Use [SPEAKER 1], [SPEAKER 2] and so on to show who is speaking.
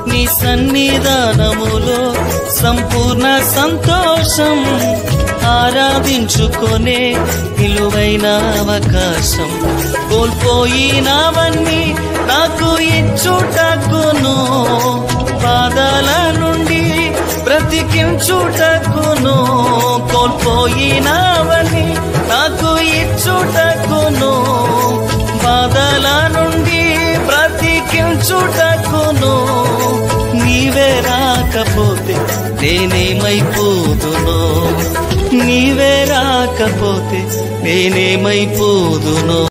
[SPEAKER 1] నీ సన్నిధానములో సంపూర్ణ సంతోషం ఆరాధించుకొనే విలువైన అవకాశం కోల్పోయినవన్నీ నాకు ఇచ్చుటకును పాదాల నుండి బ్రతికించుటకును కోల్పోయినవన్నీ నాకు ఇచ్చుటకును బాధల నుండి బ్రతికించుటకును నీవే రాకపోతే నేనేమైపోదునో నీవే రాకపోతే నేనేమైపోదునో